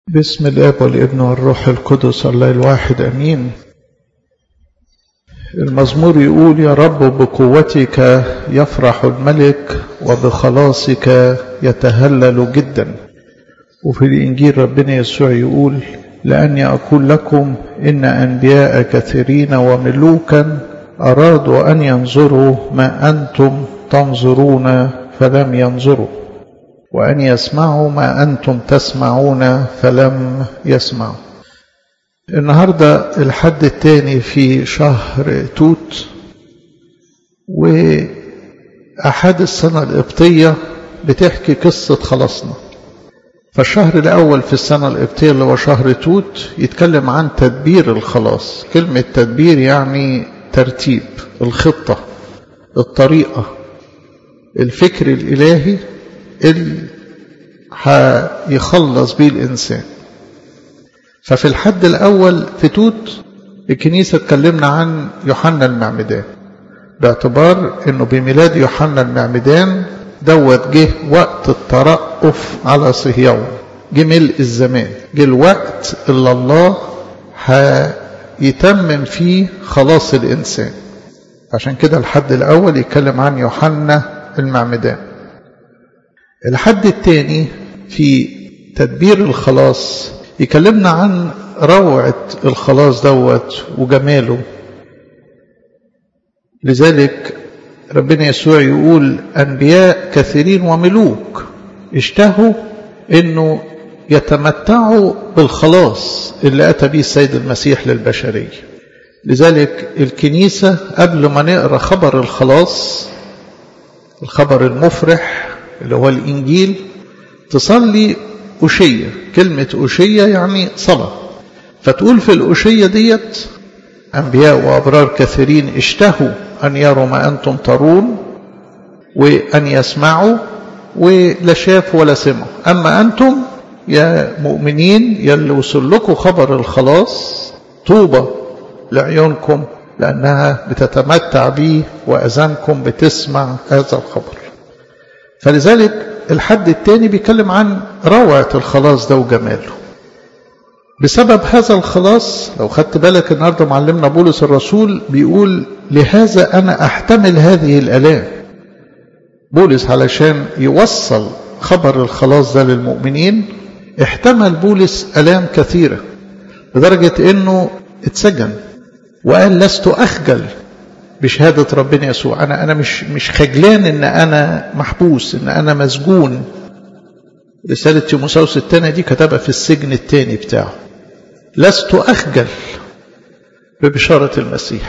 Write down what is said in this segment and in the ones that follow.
باسم الاب والابن والروح القدس الله الواحد امين المزمور يقول يا رب بقوتك يفرح الملك وبخلاصك يتهلل جدا وفي الانجيل ربنا يسوع يقول لاني اقول لكم ان انبياء كثيرين وملوكا ارادوا ان ينظروا ما انتم تنظرون فلم ينظروا وأن يسمعوا ما أنتم تسمعون فلم يسمعوا النهاردة الحد الثاني في شهر توت وأحد السنة القبطية بتحكي قصة خلاصنا فالشهر الأول في السنة القبطية اللي هو شهر توت يتكلم عن تدبير الخلاص كلمة تدبير يعني ترتيب الخطة الطريقة الفكر الإلهي اللي هيخلص بيه الإنسان ففي الحد الأول في توت الكنيسة اتكلمنا عن يوحنا المعمدان باعتبار انه بميلاد يوحنا المعمدان دوت جه وقت الترأف على صهيون جه ملء الزمان جه الوقت اللي الله هيتمم فيه خلاص الإنسان عشان كده الحد الأول يتكلم عن يوحنا المعمدان الحد الثاني في تدبير الخلاص يكلمنا عن روعة الخلاص دوت وجماله لذلك ربنا يسوع يقول أنبياء كثيرين وملوك اشتهوا أنه يتمتعوا بالخلاص اللي أتى به السيد المسيح للبشرية لذلك الكنيسة قبل ما نقرأ خبر الخلاص الخبر المفرح اللي هو الإنجيل تصلي أشية كلمة أشية يعني صلاة فتقول في الأشية ديت أنبياء وأبرار كثيرين اشتهوا أن يروا ما أنتم ترون وأن يسمعوا ولا شافوا ولا سمعوا أما أنتم يا مؤمنين يلي وصل لكم خبر الخلاص طوبى لعيونكم لأنها بتتمتع به وأذانكم بتسمع هذا الخبر فلذلك الحد الثاني بيتكلم عن روعة الخلاص ده وجماله بسبب هذا الخلاص لو خدت بالك النهارده معلمنا بولس الرسول بيقول لهذا أنا أحتمل هذه الآلام بولس علشان يوصل خبر الخلاص ده للمؤمنين احتمل بولس آلام كثيرة لدرجة أنه اتسجن وقال لست أخجل بشهادة ربنا يسوع أنا أنا مش مش خجلان إن أنا محبوس إن أنا مسجون رسالة تيموساوس الثانية دي كتبها في السجن الثاني بتاعه لست أخجل ببشارة المسيح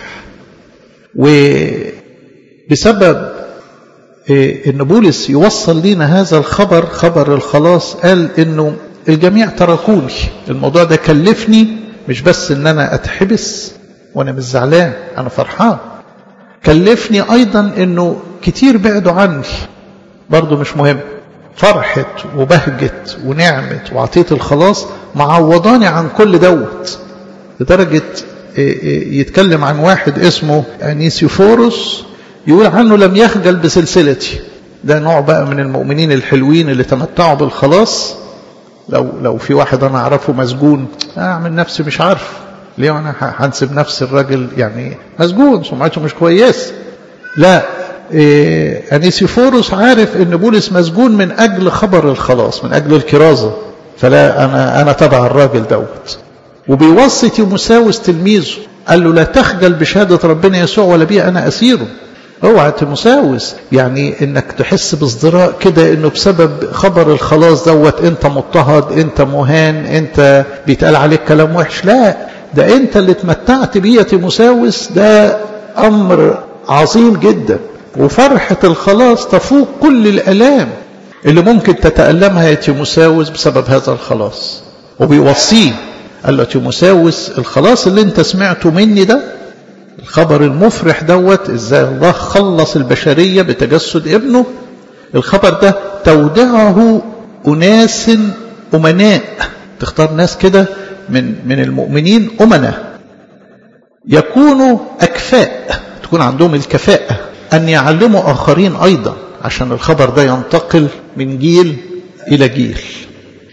وبسبب إن بولس يوصل لنا هذا الخبر خبر الخلاص قال إنه الجميع تركوني الموضوع ده كلفني مش بس إن أنا أتحبس وأنا مش زعلان أنا فرحان كلفني أيضا أنه كتير بعدوا عني برضو مش مهم فرحة وبهجة ونعمة وعطية الخلاص معوضاني عن كل دوت لدرجة يتكلم عن واحد اسمه أنيسيفوروس يقول عنه لم يخجل بسلسلتي ده نوع بقى من المؤمنين الحلوين اللي تمتعوا بالخلاص لو لو في واحد انا اعرفه مسجون اعمل نفسي مش عارف ليه انا هنسب نفس الراجل يعني مسجون سمعته مش كويس لا إيه انيسيفوروس عارف ان بولس مسجون من اجل خبر الخلاص من اجل الكرازه فلا انا انا تبع الراجل دوت وبيوصي تيموساوس تلميذه قال له لا تخجل بشهاده ربنا يسوع ولا بي انا اسيره اوعى تيموساوس يعني انك تحس بازدراء كده انه بسبب خبر الخلاص دوت انت مضطهد انت مهان انت بيتقال عليك كلام وحش لا ده انت اللي اتمتعت بيه يا تيموساوس ده امر عظيم جدا وفرحة الخلاص تفوق كل الالام اللي ممكن تتألمها يا تيموساوس بسبب هذا الخلاص وبيوصيه قال له تيموساوس الخلاص اللي انت سمعته مني ده الخبر المفرح دوت ازاي الله خلص البشرية بتجسد ابنه الخبر ده تودعه أناس أمناء تختار ناس كده من من المؤمنين أمناء يكونوا أكفاء تكون عندهم الكفاءة أن يعلموا آخرين أيضا عشان الخبر ده ينتقل من جيل إلى جيل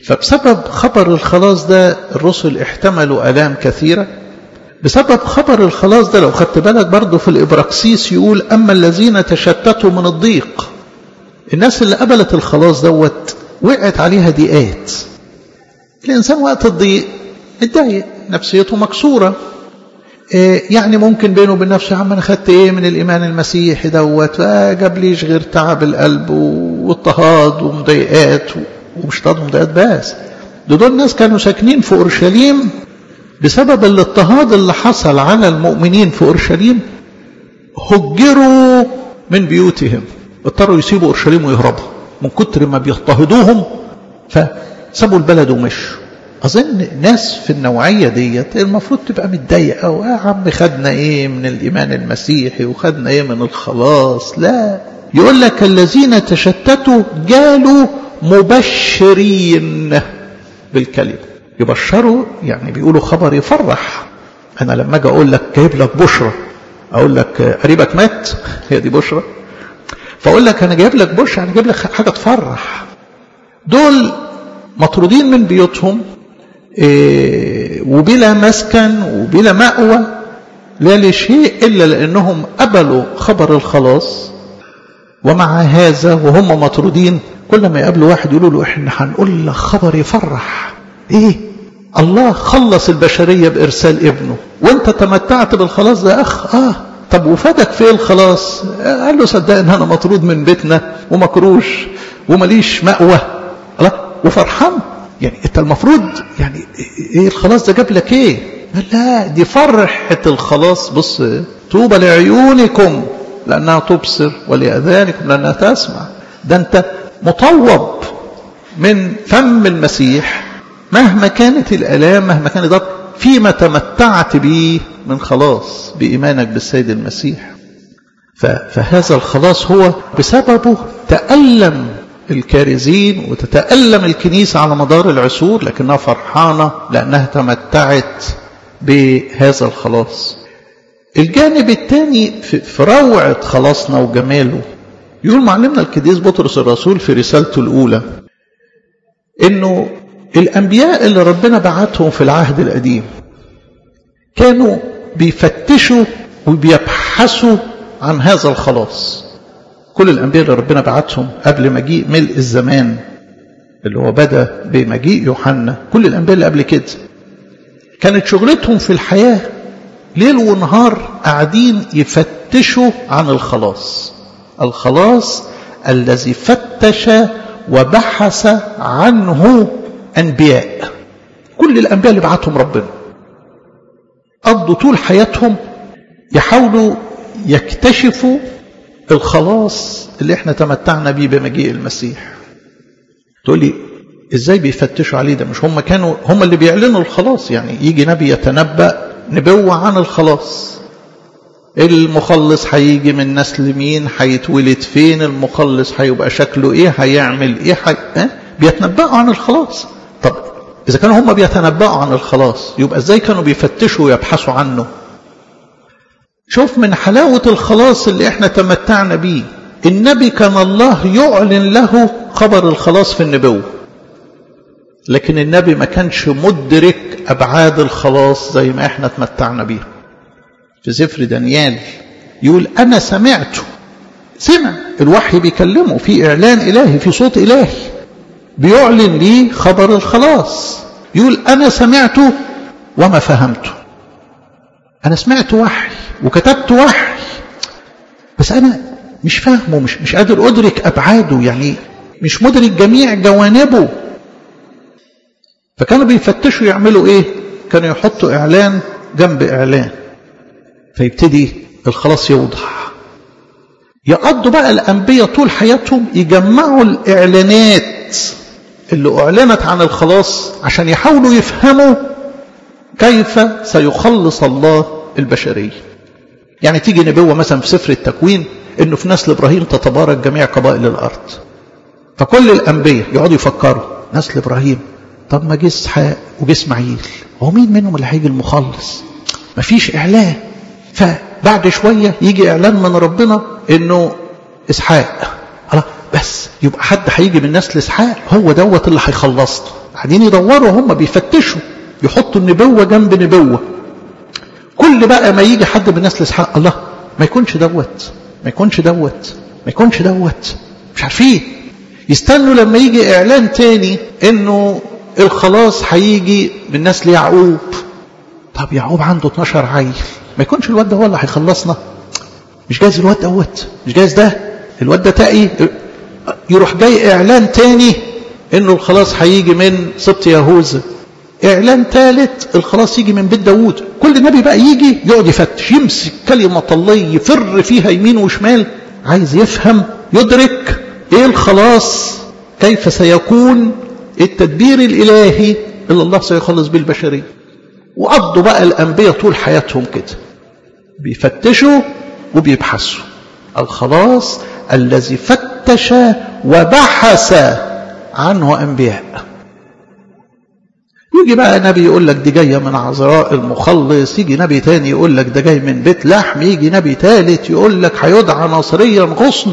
فبسبب خبر الخلاص ده الرسل احتملوا آلام كثيرة بسبب خبر الخلاص ده لو خدت بالك برضه في الإبراكسيس يقول أما الذين تشتتوا من الضيق الناس اللي قبلت الخلاص دوت وقعت عليها ضيقات الإنسان وقت الضيق متضايق نفسيته مكسورة إيه يعني ممكن بينه وبين نفسه يا عم انا خدت ايه من الايمان المسيحي دوت جاب ليش غير تعب القلب واضطهاد ومضايقات ومش اضطهاد ومضايقات بس ده دول ناس كانوا ساكنين في اورشليم بسبب الاضطهاد اللي حصل على المؤمنين في اورشليم هجروا من بيوتهم اضطروا يسيبوا اورشليم ويهربوا من كتر ما بيضطهدوهم فسابوا البلد ومشوا أظن ناس في النوعية ديت المفروض تبقى متضايقة ويا عم خدنا إيه من الإيمان المسيحي وخدنا إيه من الخلاص لا يقول لك الذين تشتتوا جالوا مبشرين بالكلمة يبشروا يعني بيقولوا خبر يفرح أنا لما أجي أقول لك جايب لك بشرة أقول لك قريبك مات هي دي بشرة فأقول لك أنا جايب لك بشرة أنا جايب لك حاجة تفرح دول مطرودين من بيوتهم إيه وبلا مسكن وبلا مأوى لا لشيء إلا لأنهم قبلوا خبر الخلاص ومع هذا وهم مطرودين كل ما يقابلوا واحد يقولوا له احنا هنقول لك خبر يفرح ايه الله خلص البشرية بإرسال ابنه وانت تمتعت بالخلاص ده أخ آه طب وفادك في الخلاص قال له صدق ان انا مطرود من بيتنا ومكروش ومليش مأوى الله وفرحان يعني انت المفروض يعني ايه الخلاص ده جاب لك ايه لا دي فرحة الخلاص بص طوبى لعيونكم لأنها تبصر ولأذانكم لأنها تسمع ده أنت مطوب من فم المسيح مهما كانت الآلام مهما كان ده فيما تمتعت به من خلاص بإيمانك بالسيد المسيح فهذا الخلاص هو بسببه تألم الكارزين وتتألم الكنيسة على مدار العصور لكنها فرحانة لأنها تمتعت بهذا الخلاص الجانب الثاني في روعة خلاصنا وجماله يقول معلمنا القديس بطرس الرسول في رسالته الأولى إنه الأنبياء اللي ربنا بعتهم في العهد القديم كانوا بيفتشوا وبيبحثوا عن هذا الخلاص كل الأنبياء اللي ربنا بعتهم قبل مجيء ملء الزمان اللي هو بدأ بمجيء يوحنا كل الأنبياء اللي قبل كده كانت شغلتهم في الحياة ليل ونهار قاعدين يفتشوا عن الخلاص الخلاص الذي فتش وبحث عنه أنبياء كل الأنبياء اللي بعتهم ربنا قضوا طول حياتهم يحاولوا يكتشفوا الخلاص اللي احنا تمتعنا بيه بمجيء المسيح تقول لي ازاي بيفتشوا عليه ده مش هم كانوا هم اللي بيعلنوا الخلاص يعني يجي نبي يتنبأ نبوة عن الخلاص المخلص هيجي من نسل مين هيتولد فين المخلص هيبقى شكله ايه هيعمل ايه حي... اه؟ بيتنبأوا عن الخلاص طب اذا كانوا هم بيتنبأوا عن الخلاص يبقى ازاي كانوا بيفتشوا ويبحثوا عنه شوف من حلاوة الخلاص اللي احنا تمتعنا بيه النبي كان الله يعلن له خبر الخلاص في النبوة لكن النبي ما كانش مدرك أبعاد الخلاص زي ما احنا تمتعنا بيه في سفر دانيال يقول أنا سمعته سمع الوحي بيكلمه في إعلان إلهي في صوت إلهي بيعلن لي خبر الخلاص يقول أنا سمعته وما فهمته أنا سمعت وحي وكتبت وحي بس أنا مش فاهمه مش, مش قادر أدرك أبعاده يعني مش مدرك جميع جوانبه فكانوا بيفتشوا يعملوا إيه كانوا يحطوا إعلان جنب إعلان فيبتدي الخلاص يوضح يقضوا بقى الأنبياء طول حياتهم يجمعوا الإعلانات اللي أعلنت عن الخلاص عشان يحاولوا يفهموا كيف سيخلص الله البشرية يعني تيجي نبوة مثلا في سفر التكوين انه في نسل ابراهيم تتبارك جميع قبائل الارض فكل الانبياء يقعدوا يفكروا نسل ابراهيم طب ما جه اسحاق وجه اسماعيل هو مين منهم اللي هيجي المخلص مفيش اعلان فبعد شويه يجي اعلان من ربنا انه اسحاق الله بس يبقى حد هيجي من نسل اسحاق هو دوت اللي هيخلصنا قاعدين يدوروا هم بيفتشوا يحطوا النبوة جنب نبوة كل بقى ما يجي حد من نسل اسحاق الله ما يكونش دوت ما يكونش دوت ما يكونش دوت مش عارفين يستنوا لما يجي اعلان تاني انه الخلاص هيجي من نسل يعقوب طب يعقوب عنده 12 عيل ما يكونش الواد ده هو اللي هيخلصنا مش جايز الواد دوت مش جايز ده الواد ده تقي يروح جاي اعلان تاني انه الخلاص هيجي من سبط يهوذا اعلان ثالث الخلاص يجي من بيت داوود كل نبي بقى يجي يقعد يفتش يمسك كلمه الله يفر فيها يمين وشمال عايز يفهم يدرك ايه الخلاص كيف سيكون التدبير الالهي اللي الله سيخلص به البشريه وقضوا بقى الانبياء طول حياتهم كده بيفتشوا وبيبحثوا الخلاص الذي فتش وبحث عنه انبياء يجي بقى نبي يقول لك دي جاية من عذراء المخلص يجي نبي تاني يقول لك ده جاي من بيت لحم يجي نبي تالت يقول لك هيدعى ناصريا غصن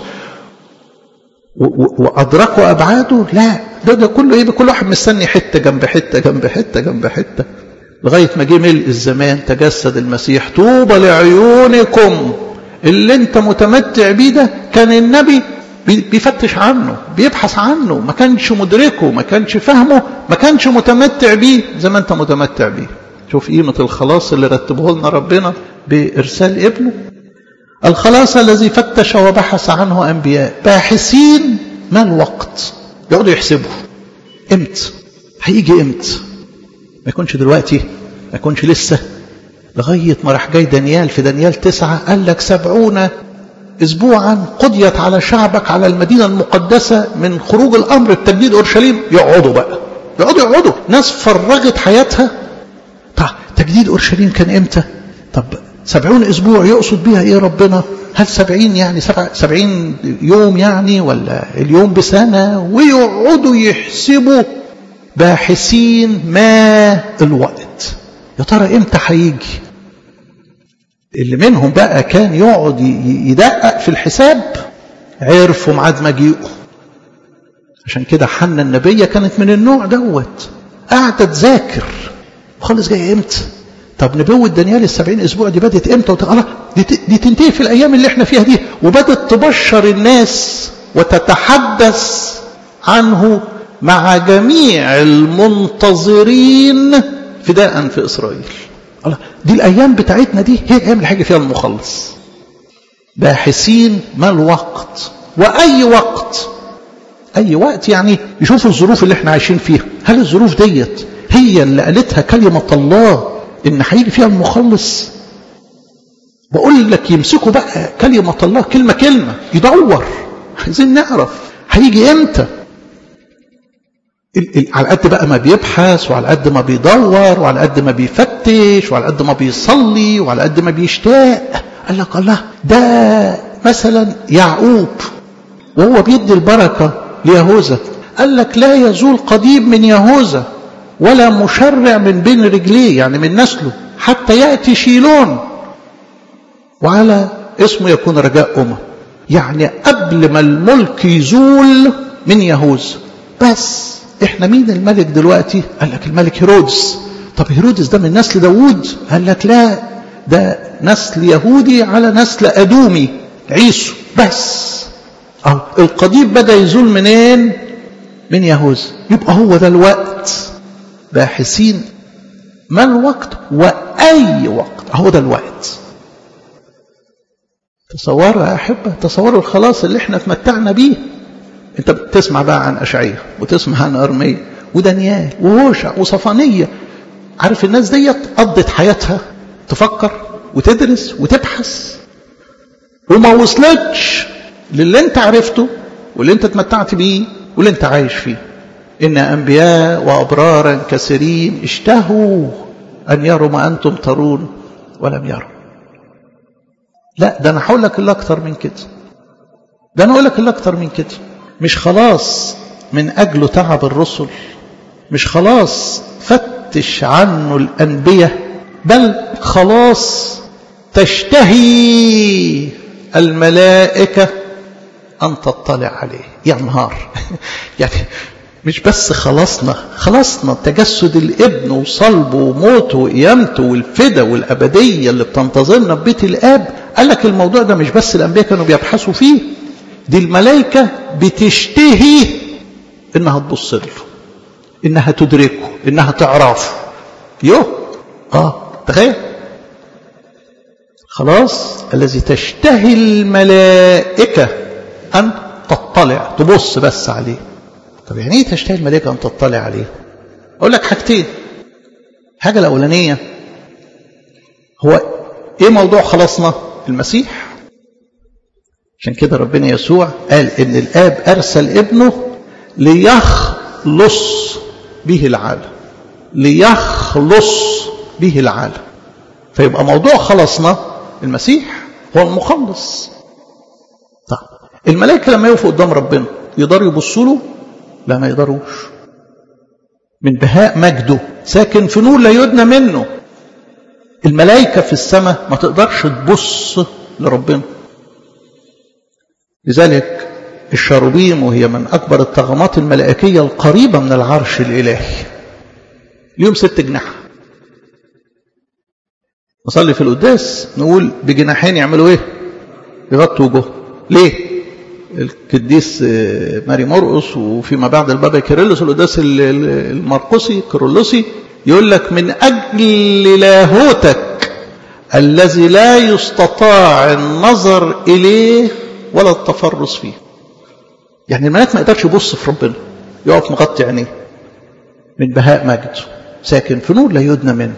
وأدركوا أبعاده لا ده ده كله إيه كل واحد مستني حتة جنب حتة جنب حتة جنب حتة لغاية ما جه ملء الزمان تجسد المسيح طوبى لعيونكم اللي انت متمتع بيه ده كان النبي بيفتش عنه بيبحث عنه ما كانش مدركه ما كانش فاهمه ما كانش متمتع بيه زي ما انت متمتع بيه شوف قيمة الخلاص اللي رتبه لنا ربنا بإرسال ابنه الخلاص الذي فتش وبحث عنه أنبياء باحثين ما الوقت يقعدوا يحسبوا امتى هيجي امتى ما يكونش دلوقتي ما يكونش لسه لغاية ما راح جاي دانيال في دانيال تسعة قال لك سبعون اسبوعا قضيت على شعبك على المدينه المقدسه من خروج الامر بتجديد اورشليم يقعدوا بقى يقعدوا يقعدوا ناس فرغت حياتها طب تجديد اورشليم كان امتى طب سبعون اسبوع يقصد بيها ايه ربنا هل سبعين يعني سبع سبعين يوم يعني ولا اليوم بسنة ويقعدوا يحسبوا باحثين ما الوقت يا ترى امتى هيجي اللي منهم بقى كان يقعد يدقق في الحساب عرفوا ميعاد مجيئه عشان كده حنا النبية كانت من النوع دوت قاعدة تذاكر وخلص جاي امتى طب نبوة دانيال السبعين اسبوع دي بدت امتى وتقال دي, دي تنتهي في الايام اللي احنا فيها دي وبدت تبشر الناس وتتحدث عنه مع جميع المنتظرين فداء في اسرائيل الله دي الايام بتاعتنا دي هي الايام اللي هيجي فيها المخلص باحثين ما الوقت واي وقت اي وقت يعني يشوفوا الظروف اللي احنا عايشين فيها هل الظروف ديت هي اللي قالتها كلمه الله ان هيجي فيها المخلص بقول لك يمسكوا بقى كلمه الله كلمه كلمه يدور عايزين نعرف هيجي امتى على قد بقى ما بيبحث وعلى قد ما بيدور وعلى قد ما بيفتش وعلى قد ما بيصلي وعلى قد ما بيشتاق قال لك الله ده مثلا يعقوب وهو بيدي البركة ليهوذا قال لك لا يزول قضيب من يهوذا ولا مشرع من بين رجليه يعني من نسله حتى يأتي شيلون وعلى اسمه يكون رجاء أمم يعني قبل ما الملك يزول من يهوذا بس احنا مين الملك دلوقتي قال لك الملك هيرودس طب هيرودس ده من نسل داوود قال لك لا ده نسل يهودي على نسل أدومي عيسو بس أو القضيب بدأ يزول منين من يهوذا يبقى هو ده الوقت باحثين ما الوقت وأي وقت هو ده الوقت تصوروا يا أحبة تصوروا الخلاص اللي احنا تمتعنا بيه انت بتسمع بقى عن أشعية وتسمع عن أرمية ودانيال وهوشع وصفانية عارف الناس ديت قضت حياتها تفكر وتدرس وتبحث وما وصلتش للي انت عرفته واللي انت تمتعت بيه واللي انت عايش فيه إن أنبياء وأبرارا كثيرين اشتهوا أن يروا ما أنتم ترون ولم يروا لا ده أنا هقول لك اللي أكتر من كده ده أنا أقول لك اللي أكتر من كده مش خلاص من أجله تعب الرسل مش خلاص فتش عنه الأنبياء بل خلاص تشتهي الملائكة أن تطلع عليه يا نهار يعني مش بس خلصنا خلصنا تجسد الابن وصلبه وموته وقيامته والفدا والأبدية اللي بتنتظرنا في بيت الآب قال لك الموضوع ده مش بس الأنبياء كانوا بيبحثوا فيه دي الملائكة بتشتهي إنها تبص له إنها تدركه إنها تعرفه يوه آه تخيل خلاص الذي تشتهي الملائكة أن تطلع تبص بس عليه طب يعني ايه تشتهي الملائكة أن تطلع عليه أقول لك حاجتين الحاجة الأولانية هو ايه موضوع خلاصنا المسيح عشان كده ربنا يسوع قال ان الاب ارسل ابنه ليخلص به العالم ليخلص به العالم فيبقى موضوع خلصنا المسيح هو المخلص طيب الملائكه لما يقفوا قدام ربنا يقدروا يبصوا له لا ما يقدروش من بهاء مجده ساكن في نور لا يدنى منه الملائكة في السماء ما تقدرش تبص لربنا لذلك الشاروبيم وهي من أكبر الطغمات الملائكية القريبة من العرش الإلهي اليوم ست جناح نصلي في القداس نقول بجناحين يعملوا ايه يغطوا وجوه ليه القديس ماري مرقس وفيما بعد البابا كيرلس القداس المرقسي كيرلسي يقول لك من أجل لاهوتك الذي لا يستطاع النظر إليه ولا التفرس فيه يعني الملاك ما يقدرش يبص في ربنا يقف مغطي عينيه من بهاء مجده ساكن في نور لا يدنى منه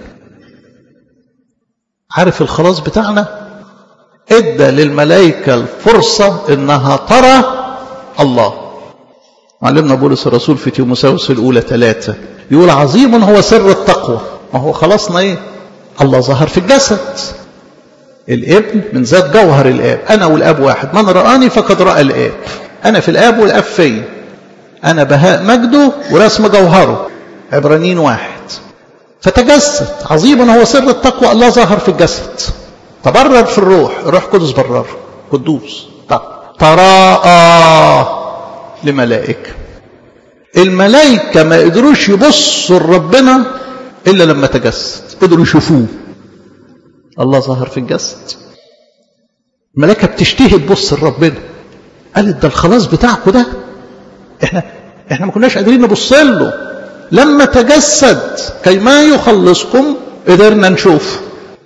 عارف الخلاص بتاعنا ادى للملائكة الفرصة انها ترى الله علمنا بولس الرسول في تيموساوس الأولى ثلاثة يقول عظيم هو سر التقوى ما هو خلصنا ايه الله ظهر في الجسد الابن من ذات جوهر الاب انا والاب واحد من رآني فقد رأى الاب انا في الاب والاب فيا انا بهاء مجده ورسم جوهره عبرانيين واحد فتجسد عظيم هو سر التقوى الله ظهر في الجسد تبرر في الروح الروح قدس برر قدوس تراءى لملائكه الملائكة ما قدروش يبصوا لربنا إلا لما تجسد قدروا يشوفوه الله ظهر في الجسد الملائكة بتشتهي تبص لربنا قالت ده الخلاص بتاعكم ده احنا احنا ما كناش قادرين نبص له لما تجسد كي ما يخلصكم قدرنا نشوف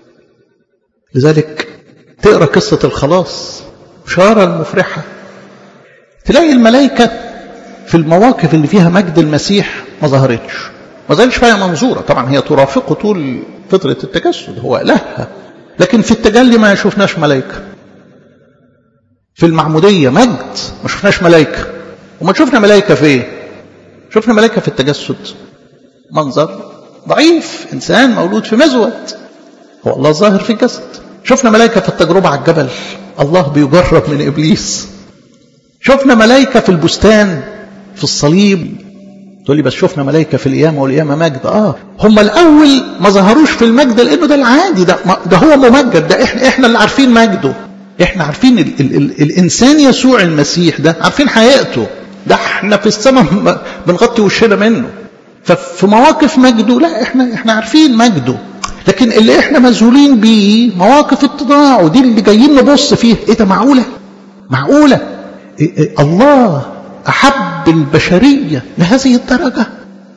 لذلك تقرا قصة الخلاص بشارة المفرحة تلاقي الملائكة في المواقف اللي فيها مجد المسيح ما ظهرتش ما ظهرتش فيها منظورة طبعا هي ترافقه طول فترة التجسد هو إلهها لكن في التجلي ما شفناش ملائكة في المعمودية مجد ما شفناش ملائكة وما شفنا ملائكة في ايه شفنا ملائكة في التجسد منظر ضعيف إنسان مولود في مزود هو الله ظاهر في الجسد شفنا ملائكة في التجربة على الجبل الله بيجرب من إبليس شفنا ملائكة في البستان في الصليب تقول لي بس شفنا ملائكة في القيامة والقيامة مجد اه هم الأول ما ظهروش في المجد لأنه ده العادي ده, ده هو ممجد ده احنا احنا اللي عارفين مجده احنا عارفين ال ال ال الإنسان يسوع المسيح ده عارفين حقيقته ده احنا في السماء بنغطي وشنا منه ففي مواقف مجده لا احنا احنا عارفين مجده لكن اللي احنا مذهولين بيه مواقف اتضاع ودي اللي جايين نبص فيها ايه ده معقوله معقوله إيه إيه الله احب البشريه لهذه الدرجه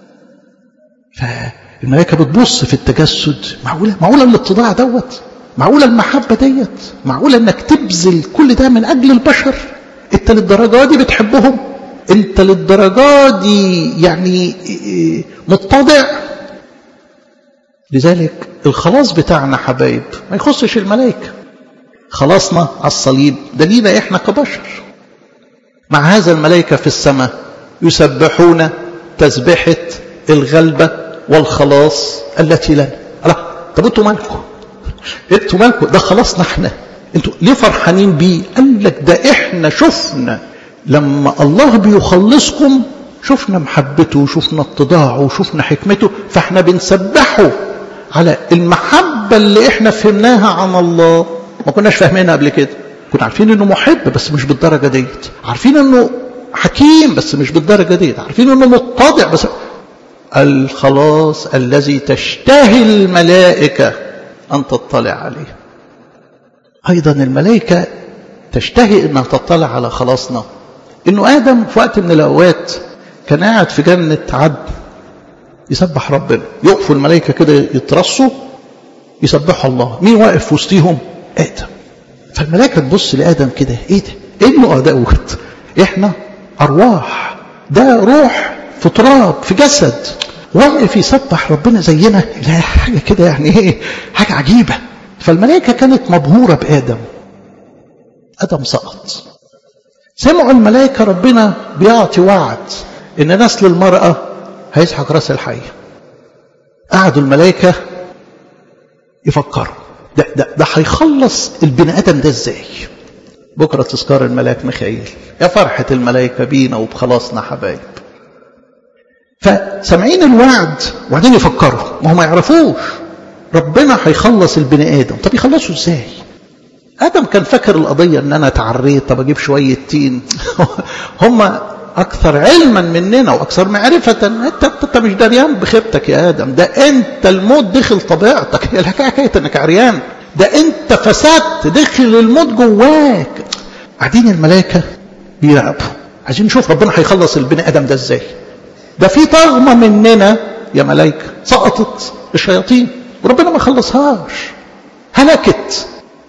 فالملائكه بتبص في التجسد معقوله معقوله الاتضاع دوت معقوله المحبه ديت معقوله انك تبذل كل ده من اجل البشر انت للدرجه دي بتحبهم انت للدرجه دي يعني متضع لذلك الخلاص بتاعنا حبايب ما يخصش الملائكه خلاصنا على الصليب ده لينا احنا كبشر مع هذا الملائكه في السماء يسبحون تسبحه الغلبه والخلاص التي لنا الله طب انتوا مالكم انتوا مالكم ده خلاصنا احنا انتوا ليه فرحانين بيه قال لك ده احنا شفنا لما الله بيخلصكم شفنا محبته وشفنا اتضاعه وشفنا حكمته فاحنا بنسبحه على المحبة اللي احنا فهمناها عن الله ما كناش فاهمينها قبل كده كنا عارفين انه محب بس مش بالدرجة ديت عارفين انه حكيم بس مش بالدرجة دي عارفين انه متضع بس الخلاص الذي تشتهي الملائكة أن تطلع عليه أيضا الملائكة تشتهي أنها تطلع على خلاصنا إنه آدم في وقت من الأوقات كان قاعد في جنة عدن يسبح ربنا يقفوا الملائكة كده يترصوا يسبحوا الله مين واقف في وسطيهم آدم فالملائكة تبص لآدم كده إيه ده إيه النوع دوت إحنا أرواح ده روح في تراب في جسد واقف يسبح ربنا زينا لا حاجة كده يعني ايه حاجة عجيبة فالملائكة كانت مبهورة بآدم آدم سقط سمعوا الملائكة ربنا بيعطي وعد إن نسل المرأة هيسحق راس الحية قعدوا الملائكة يفكروا ده ده ده هيخلص البني آدم ده ازاي بكرة تذكار الملاك ميخائيل يا فرحة الملائكة بينا وبخلاصنا حبايب فسامعين الوعد وبعدين يفكروا ما هم ما يعرفوش ربنا هيخلص البني ادم طب يخلصه ازاي ادم كان فاكر القضيه ان انا اتعريت طب اجيب شويه تين هم اكثر علما مننا واكثر معرفه انت انت مش دريان بخيبتك يا ادم ده انت الموت دخل طبيعتك هي الحكايه حكايه انك عريان ده انت فسدت دخل الموت جواك قاعدين الملائكه بيراقبوا عايزين نشوف ربنا هيخلص البني ادم ده ازاي ده في طغمة مننا يا ملايكة سقطت الشياطين وربنا ما خلصهاش هلكت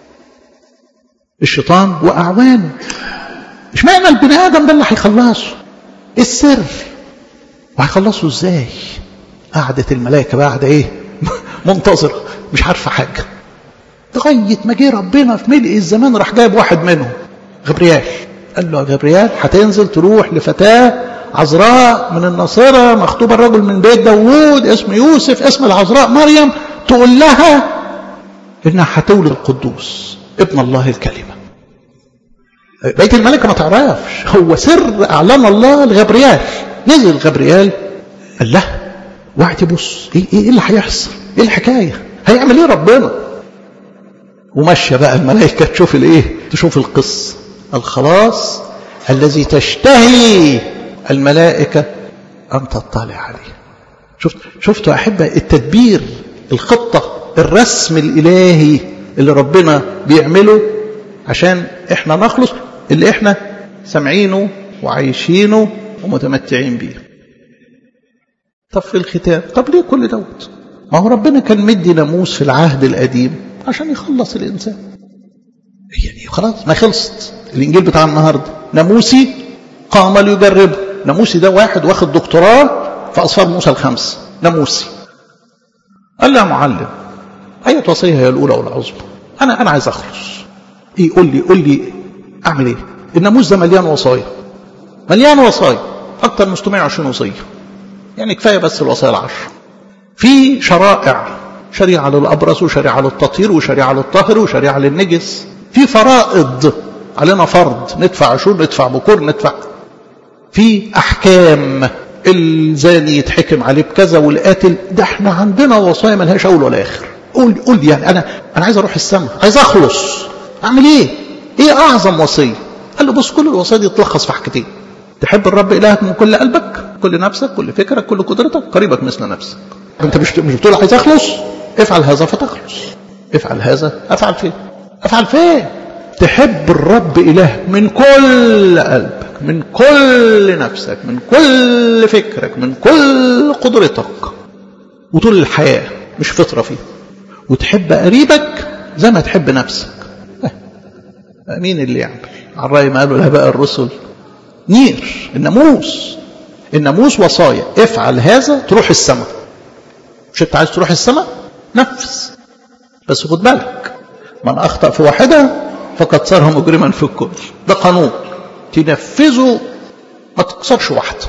الشيطان وأعوانه مش معنى البني آدم ده اللي هيخلصه السر وهيخلصه ازاي قعدة الملائكة بقى قاعدة ايه منتظرة مش عارفة حاجة لغاية ما جه ربنا في ملء الزمان راح جايب واحد منهم غبريال قال له يا غبريال هتنزل تروح لفتاة عذراء من الناصرة مخطوبة الرجل من بيت داوود اسمه يوسف اسم العذراء مريم تقول لها انها هتولد القدوس ابن الله الكلمة بيت الملكة ما تعرفش هو سر اعلان الله لغبريال نزل غبريال قال له واحد يبص ايه ايه اللي هيحصل ايه الحكاية هيعمل ايه ربنا وماشية بقى الملائكة تشوف الايه تشوف القصة الخلاص الذي تشتهي الملائكة أن تطلع عليه شفت شفتوا أحبة التدبير الخطة الرسم الإلهي اللي ربنا بيعمله عشان احنا نخلص اللي احنا سامعينه وعايشينه ومتمتعين بيه طب في الختام طب ليه كل دوت ما هو ربنا كان مدي ناموس في العهد القديم عشان يخلص الإنسان يعني خلاص ما خلصت الإنجيل بتاع النهاردة ناموسي قام ليجربه ناموسي ده واحد واخد دكتوراه في أصفار موسى الخمس ناموسي قال لي يا معلم أية وصية هي الأولى والعظمى أنا أنا عايز أخلص إيه قول لي قول لي أعمل إيه الناموس ده مليان وصايا مليان وصايا أكتر من 620 وصية يعني كفاية بس الوصايا العشر في شرائع شريعة للأبرص وشريعة للتطهير وشريعة للطهر وشريعة للنجس في فرائض علينا فرض ندفع عشور ندفع بكور ندفع في أحكام الزاني يتحكم عليه بكذا والقاتل ده احنا عندنا وصايا ملهاش أول ولا آخر قول قول يعني أنا أنا عايز أروح السماء عايز أخلص أعمل إيه؟ إيه أعظم وصية؟ قال له بص كل الوصايا دي تلخص في حاجتين تحب الرب إلهك من كل قلبك كل نفسك كل فكرك كل قدرتك قريبك مثل نفسك انت مش مش بتقول عايز اخلص افعل هذا فتخلص افعل هذا افعل فين افعل فين تحب الرب إله من كل قلبك من كل نفسك من كل فكرك من كل قدرتك وطول الحياة مش فطرة فيه وتحب قريبك زي ما تحب نفسك مين اللي يعمل على الرأي ما قالوا الآباء الرسل نير الناموس الناموس وصايا افعل هذا تروح السماء مش انت عايز تروح السماء نفذ بس خد بالك من اخطا في واحده فقد صار مجرما في الكل ده قانون تنفذه ما تكسرش واحده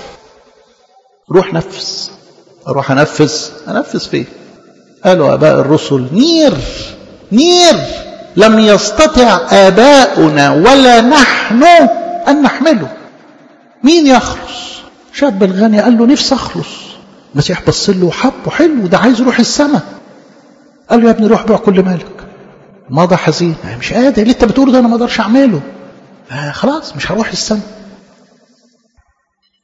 روح نفذ اروح انفذ انفذ فين قالوا اباء الرسل نير نير لم يستطع اباؤنا ولا نحن ان نحمله مين يخلص شاب الغني قال له نفسي اخلص المسيح بص له وحبه حلو ده عايز يروح السماء قال له يا ابني روح بيع كل مالك مضى حزين مش قادر اللي انت بتقوله ده انا ما اقدرش اعمله آه خلاص مش هروح السماء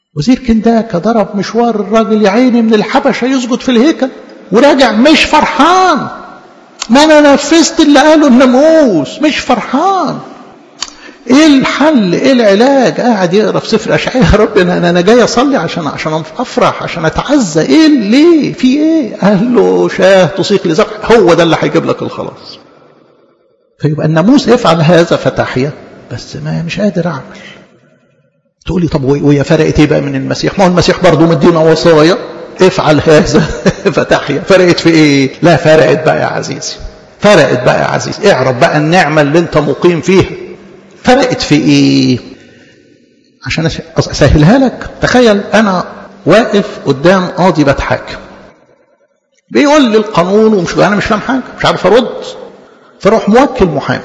وزير كنداكا ضرب مشوار الراجل يا عيني من الحبشة يسجد في الهيكل وراجع مش فرحان ما انا نفذت اللي قاله الناموس مش فرحان ايه الحل ايه العلاج قاعد يقرا في سفر اشعياء يا رب انا انا جاي اصلي عشان عشان افرح عشان اتعزى ايه ليه في ايه قال له شاه تصيق لذبح هو ده اللي هيجيب لك الخلاص فيبقى الناموس يفعل هذا فتحيا بس ما مش قادر اعمل تقول لي طب وهي فرقت ايه بقى من المسيح ما هو المسيح برضه مدينا وصايا افعل هذا فتحيا فرقت في ايه لا فرقت بقى يا عزيزي فرقت بقى يا عزيزي اعرف بقى النعمه اللي انت مقيم فيها فرقت في ايه عشان اسهلها لك تخيل انا واقف قدام قاضي بتحاكم بيقول لي القانون ومش انا مش فاهم حاجه مش عارف ارد فاروح موكل محامي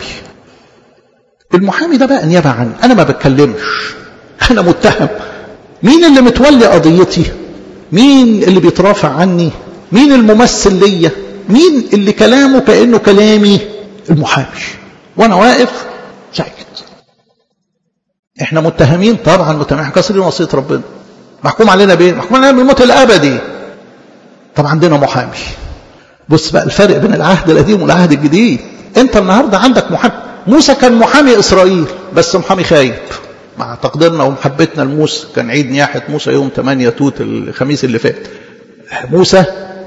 المحامي ده بقى نيابه عني انا ما بتكلمش انا متهم مين اللي متولي قضيتي مين اللي بيترافع عني مين الممثل ليا مين اللي كلامه كانه كلامي المحامي وانا واقف ساكت احنا متهمين طبعا متهمين احنا كسرين وصيه ربنا محكوم علينا بايه محكوم علينا بالموت الابدي طب عندنا محامي بص بقى الفرق بين العهد القديم والعهد الجديد انت النهارده عندك محامي موسى كان محامي اسرائيل بس محامي خايب مع تقديرنا ومحبتنا لموسى كان عيد نياحه موسى يوم 8 توت الخميس اللي فات موسى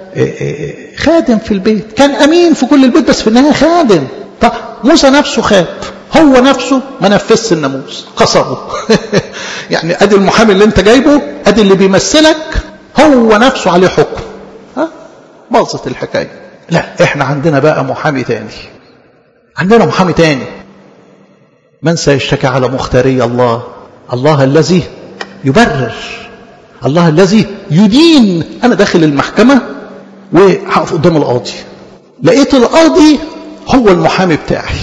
خادم في البيت كان امين في كل البيت بس في النهايه خادم طب موسى نفسه خاب هو نفسه ما نفذش الناموس كسره يعني ادي المحامي اللي انت جايبه ادي اللي بيمثلك هو نفسه عليه حكم ها باظت الحكايه لا احنا عندنا بقى محامي تاني عندنا محامي تاني من سيشتكي على مختاري الله الله الذي يبرر الله الذي يدين انا داخل المحكمه وهقف قدام القاضي لقيت القاضي هو المحامي بتاعي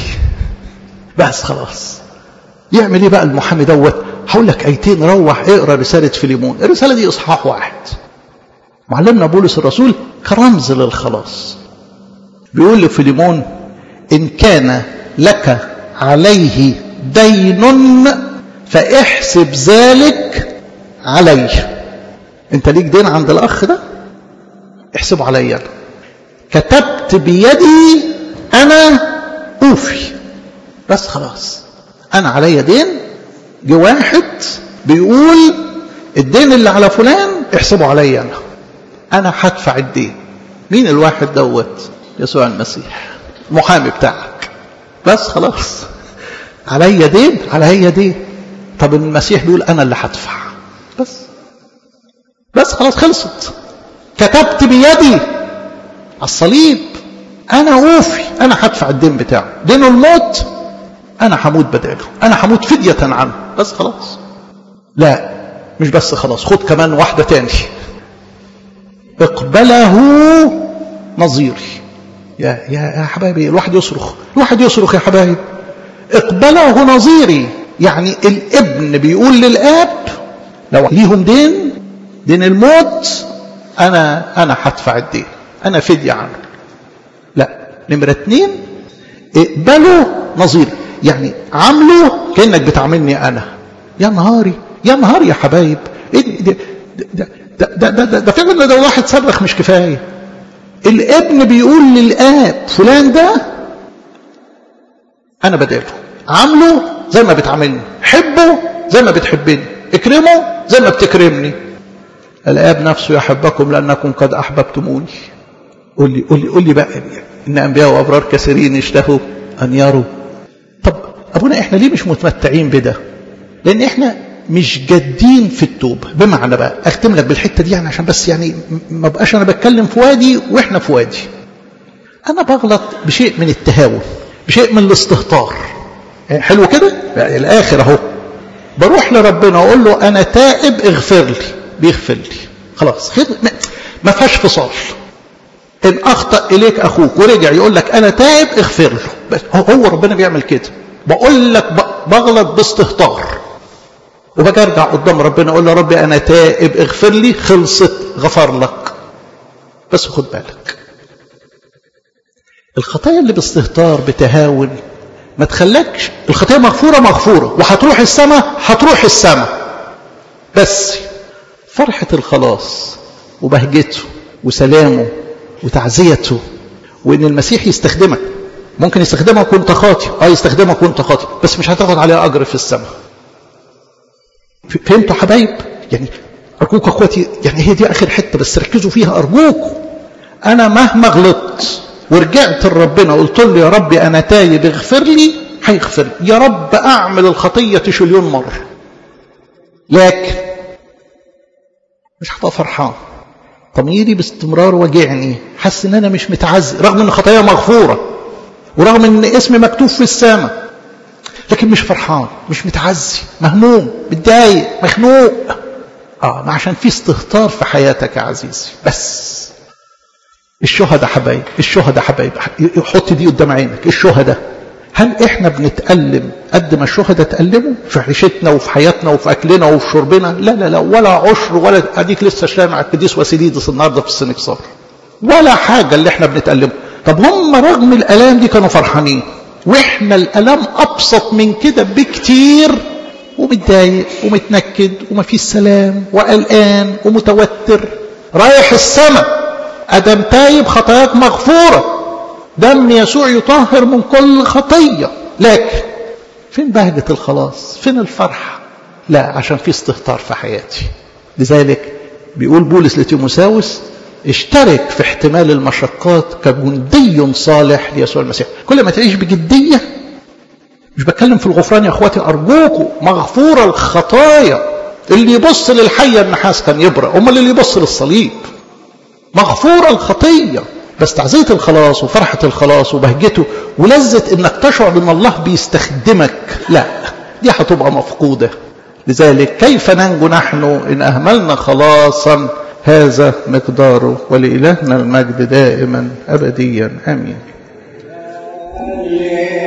بس خلاص يعمل ايه بقى المحامي دوت هقول لك ايتين روح اقرا رساله فيليمون الرساله دي اصحاح واحد معلمنا بولس الرسول كرمز للخلاص بيقول لفيليمون ان كان لك عليه دين فاحسب ذلك علي انت ليك دين عند الاخ ده احسبه عليا انا كتبت بيدي انا اوفي بس خلاص انا عليا دين جه واحد بيقول الدين اللي على فلان احسبه عليا انا انا هدفع الدين مين الواحد دوت يسوع المسيح المحامي بتاعك بس خلاص عليا دين عليا دين طب المسيح بيقول انا اللي هدفع بس بس خلاص خلصت كتبت بيدي على الصليب انا اوفي انا هدفع الدين بتاعه دينه الموت انا هموت بداله انا هموت فدية عنه بس خلاص لا مش بس خلاص خد كمان واحدة تاني اقبله نظيري يا يا يا حبايبي الواحد يصرخ الواحد يصرخ يا حبايب اقبله نظيري يعني الابن بيقول للاب لو ليهم دين دين الموت انا انا هدفع الدين انا فدية عنه لا نمرة اتنين اقبلوا نظيري يعني عامله كانك بتعاملني انا يا نهاري يا نهاري يا حبايب ايه ده ده ده ده, ده, ده فعلا ده واحد صرخ مش كفايه الابن بيقول للاب فلان ده انا بداله عامله زي ما بتعاملني حبه زي ما بتحبني اكرمه زي ما بتكرمني الاب نفسه يحبكم لانكم قد احببتموني قول لي قول لي قول لي بقى ان انبياء وابرار كثيرين اشتهوا ان يروا طب ابونا احنا ليه مش متمتعين بده لان احنا مش جادين في التوبه بمعنى بقى اختم لك بالحته دي يعني عشان بس يعني ما بقاش انا بتكلم في وادي واحنا في وادي انا بغلط بشيء من التهاون بشيء من الاستهتار يعني حلو كده يعني الاخر اهو بروح لربنا واقول له انا تائب اغفر لي بيغفر لي خلاص خد ما فيهاش فصال ان اخطا اليك اخوك ورجع يقول لك انا تائب اغفر له بس هو ربنا بيعمل كده بقول لك بغلط باستهتار وباجي ارجع قدام ربنا اقول له ربي انا تائب اغفر لي خلصت غفر لك بس خد بالك الخطايا اللي باستهتار بتهاون ما تخلكش الخطايا مغفوره مغفوره وهتروح السماء هتروح السماء بس فرحة الخلاص وبهجته وسلامه وتعزيته وإن المسيح يستخدمك ممكن يستخدمك وانت خاطي اه يستخدمك وانت خاطي بس مش هتاخد عليها أجر في السماء فهمتوا حبايب يعني أرجوك أخواتي يعني هي دي آخر حتة بس ركزوا فيها أرجوكم أنا مهما غلطت ورجعت لربنا قلت له يا ربي أنا تايب اغفر لي هيغفر لي يا رب أعمل الخطية تشليون مرة لكن مش هبقى فرحان ضميري باستمرار واجعني حاسس ان انا مش متعزي رغم ان خطايا مغفوره ورغم ان اسمي مكتوب في السماء لكن مش فرحان مش متعزي مهموم متضايق مخنوق اه ما عشان في استهتار في حياتك يا عزيزي بس الشهداء حبايب الشهداء حبايب حط دي قدام عينك الشهداء هل احنا بنتألم قد ما الشهداء تألموا في عيشتنا وفي حياتنا وفي اكلنا وفي شربنا لا لا لا ولا عشر ولا اديك لسه سامع القديس واسيليدس النهارده في السنكسار ولا حاجه اللي احنا بنتألمه طب هم رغم الالام دي كانوا فرحانين واحنا الالام ابسط من كده بكتير ومتضايق ومتنكد وما فيش سلام وقلقان ومتوتر رايح السماء ادم تايب خطاياك مغفوره دم يسوع يطهر من كل خطيه لكن فين بهجه الخلاص فين الفرحه لا عشان في استهتار في حياتي لذلك بيقول بولس لتيموساوس اشترك في احتمال المشقات كجندي صالح ليسوع المسيح كل ما تعيش بجدية مش بتكلم في الغفران يا اخواتي ارجوكم مغفورة الخطايا اللي يبص للحية النحاس كان يبرأ امال اللي يبص للصليب مغفورة الخطية بس تعزية الخلاص وفرحة الخلاص وبهجته ولذة انك تشعر ان الله بيستخدمك لا دي هتبقى مفقودة لذلك كيف ننجو نحن ان اهملنا خلاصا هذا مقداره ولإلهنا المجد دائما أبديا آمين